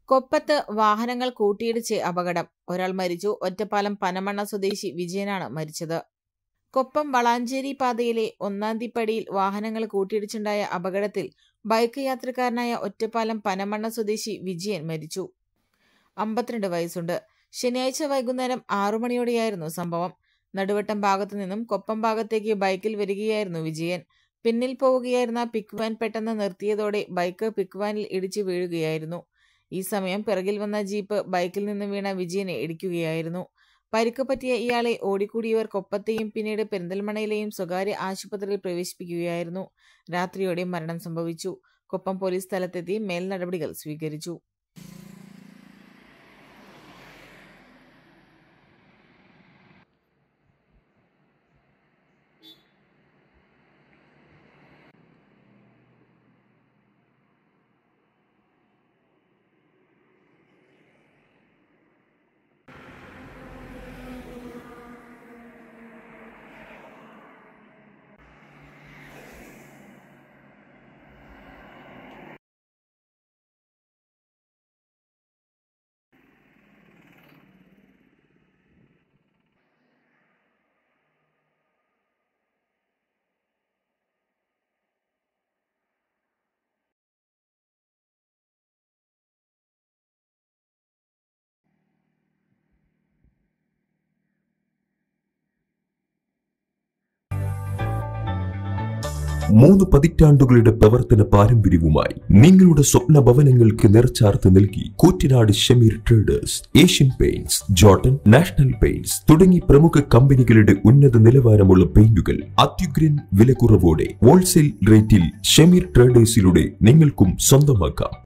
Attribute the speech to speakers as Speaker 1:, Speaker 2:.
Speaker 1: കൊപ്പത്ത് വാഹനങ്ങൾ കൂട്ടിയിടിച്ച് അപകടം ഒരാൾ മരിച്ചു ഒറ്റപ്പാലം പനമണ്ണ സ്വദേശി വിജയനാണ് മരിച്ചത് കൊപ്പം വളാഞ്ചേരി പാതയിലെ ഒന്നാന്തിപ്പടിയിൽ വാഹനങ്ങൾ കൂട്ടിയിടിച്ചുണ്ടായ അപകടത്തിൽ ബൈക്ക് യാത്രക്കാരനായ ഒറ്റപ്പാലം പനമണ്ണ സ്വദേശി വിജയൻ മരിച്ചു അമ്പത്തിരണ്ട് വയസ്സുണ്ട് ശനിയാഴ്ച വൈകുന്നേരം ആറു മണിയോടെയായിരുന്നു സംഭവം നടുവട്ടം ഭാഗത്തു നിന്നും കൊപ്പം ഭാഗത്തേക്ക് ബൈക്കിൽ വരികയായിരുന്നു വിജയൻ പിന്നിൽ പോവുകയായിരുന്ന പിക്ക് വാൻ പെട്ടെന്ന് നിർത്തിയതോടെ ബൈക്ക് പിക്ക് വാനിൽ ഇടിച്ചു വീഴുകയായിരുന്നു ഈ സമയം പിറകിൽ വന്ന ജീപ്പ് ബൈക്കിൽ നിന്ന് വീണ വിജയനെ ഇടിക്കുകയായിരുന്നു പരിക്ക് പറ്റിയ ഇയാളെ ഓടിക്കൂടിയവർ കൊപ്പത്തെയും പിന്നീട് പെരിന്തൽമണയിലെയും സ്വകാര്യ ആശുപത്രിയിൽ പ്രവേശിപ്പിക്കുകയായിരുന്നു രാത്രിയോടെ മരണം സംഭവിച്ചു കൊപ്പം പോലീസ് സ്ഥലത്തെത്തി മേൽ നടപടികൾ സ്വീകരിച്ചു
Speaker 2: മൂന്ന് പതിറ്റാണ്ടുകളുടെ പ്രവർത്തന പാരമ്പര്യവുമായി നിങ്ങളുടെ സ്വപ്ന ഭവനങ്ങൾക്ക് നിറച്ചാർത്ത് നൽകി Koottanad Shameer traders Asian paints Jotun national paints തുടങ്ങി പ്രമുഖ കമ്പനികളുടെ ഉന്നത നിലവാരമുള്ള പെയിന്റുകൾ അത്യുഗ്രൻ വിലക്കുറവോടെ ഹോൾസെയിൽ റേറ്റിൽ ഷമീർ ട്രേഡേഴ്സിലൂടെ നിങ്ങൾക്കും സ്വന്തമാക്കാം